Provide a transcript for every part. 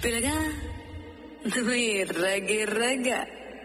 పిల్లగా నువ్వు ఎర్రగిర్రగా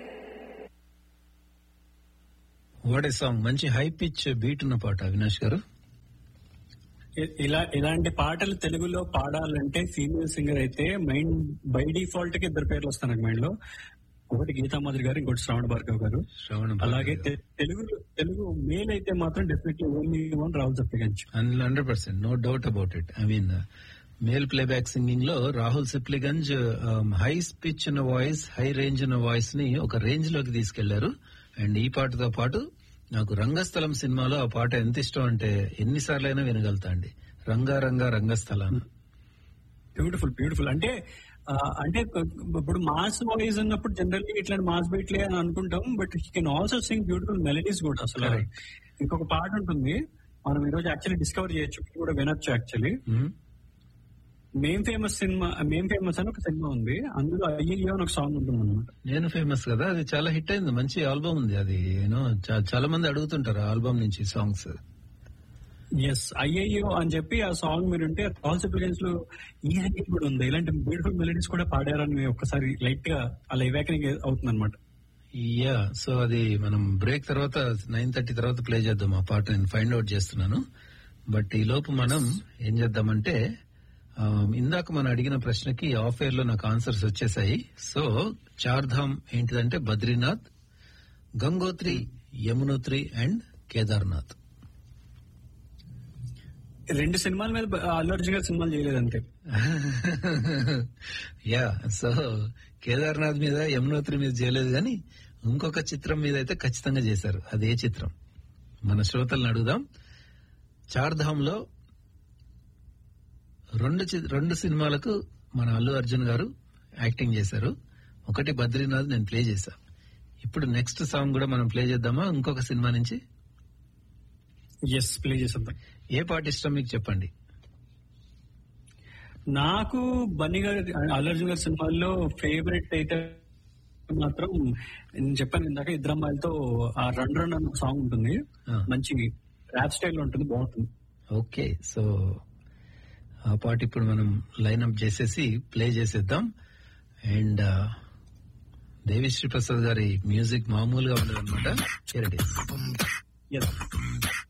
వాట్ ఏ సాంగ్ మంచి హై పిచ్ బీట్ ఉన్న పాట అవినాష్ గారు ఇ- ఇలా ఇలాంటి పాటలు తెలుగులో పాడాలంటే ఫీమేల్ సింగర్ అయితే మైండ్ బై డిఫాల్ట్ కి ఇద్దరు పేర్లు వస్తాయి నాకు మైండ్ లో ఒకటి గీతా మాధురి గారు ఇంకోటి శ్రావణ భార్గవ్ గారు శ్రవణ అలాగే తె- తెలుగు తెలుగు మేల్ అయితే మాత్రం definitely only one Rahul Sipligunj hundred percent no doubt about it I mean male playback singing లో రాహుల్ సిప్లిగంజ్ హై పిచ్ ఉన్న వాయిస్ హై రేంజ్ ఉన్న వాయిస్ ని ఒక రేంజ్ లోకి తీసుకెళ్లారు అండ్ ఈ పాటతో పాటు నాకు రంగస్థలం సినిమాలో ఆ పాట ఎంత ఇష్టం అంటే ఎన్నిసార్లైనా వినగలుగుతా అండి రంగా రంగా రంగస్థలం బ్యూటిఫుల్ బ్యూటిఫుల్ అంటే ఆ, అంటే కొ- ఇప్పుడు మాస్ వాయిస్ ఉన్నప్పుడు జనరల్లీ ఇట్లాంటి మాస్ బీట్లే అని అనుకుంటాం but he can also sing beautiful melodies కూడా అసలు Correct. ఇంకొక పాట ఉంటుంది మనం ఈ రోజు యాక్చువల్లీ డిస్కవర్ చేయొచ్చు ఇది కూడా వినొచ్చు యాక్చువల్లీ మేం ఫేమస్ సినిమా మేం ఫేమస్ అని ఒక సినిమా ఉంది అందులో అయ్యో అని ఒక సాంగ్ ఉంటుంది అనమాట నేను ఫేమస్ కదా అది చాలా హిట్ అయింది మంచి ఆల్బమ్ ఉంది అది యూనో చాలా మంది అడుగుతుంటారు ఆల్బమ్ నుంచి సాంగ్స్ ఎస్ అయ్యయ్యో అని చెప్పి ఆ సాంగ్ మీరు ఉంటే ఆల్ సిప్లిగన్స్ లో ఈ హైట్ కూడా ఉంది ఇలాంటి బ్యూటిఫుల్ మెలడీస్ కూడా పాడారని ఒక్కసారి లైట్ గా అలా ఇవాకనింగ్ అవుతుంది అనమాట యా సో అది మనం బ్రేక్ తర్వాత నైన్ థర్టీ తర్వాత ప్లే చేద్దాం ఆ పాట నేను ఫైండ్ అవుట్ చేస్తున్నాను బట్ ఈ లోపు మనం ఏం చేద్దామంటే ఆ, ఇందాక మనం అడిగిన ప్రశ్నకి ఆఫ్ ఎయిర్ లో నాకు ఆన్సర్స్ వచ్చేసాయి సో చార్ధామ్ ఏంటిదంటే బద్రీనాథ్ గంగోత్రి యమునోత్రి అండ్ కేదార్నాథ్ రెండు సినిమాల మీద బ- అల్లు అర్జున్ గారు సినిమాలు చేయలేదు అంతే యా సో కేదార్నాథ్ మీద యమునోత్రి మీద చేయలేదు కానీ ఇంకొక చిత్రం మీద అయితే ఖచ్చితంగా చేశారు అదే చిత్రం మన శ్రోతలను అడుగుదాం చార్ధామ్ లో రెండు చి- రెండు సినిమాలకు మన అల్లు అర్జున్ గారు యాక్టింగ్ చేశారు ఒకటి బద్రీనాథ్ నేను ప్లే చేశా ఇప్పుడు నెక్స్ట్ సాంగ్ కూడా మనం ప్లే చేద్దామా ఇంకొక సినిమా నుంచి ఎస్ ప్లే చేసేద్దాం ఏ పాట ఇష్టం మీకు చెప్పండి నాకు బన్నీ గారి అల్లు అర్జున్ గారి సినిమాల్లో ఫేవరెట్ అయితే మాత్రం నేను చెప్పాను ఇందాక ఇద్దరు అమ్మాయిలతో ఆ రన్ రన్ అన్న సాంగ్ ఉంటుంది ఆ. మంచి ర్యాప్ స్టైల్ ఉంటుంది బాగుంటుంది ఓకే సో ఆ పాట ఇప్పుడు మనం లైన్అప్ చేసేసి ప్లే చేసేద్దాం అండ్ దేవిశ్రీ ప్రసాద్ గారి మ్యూజిక్ మామూలుగా ఉండదు అనమాట Yes.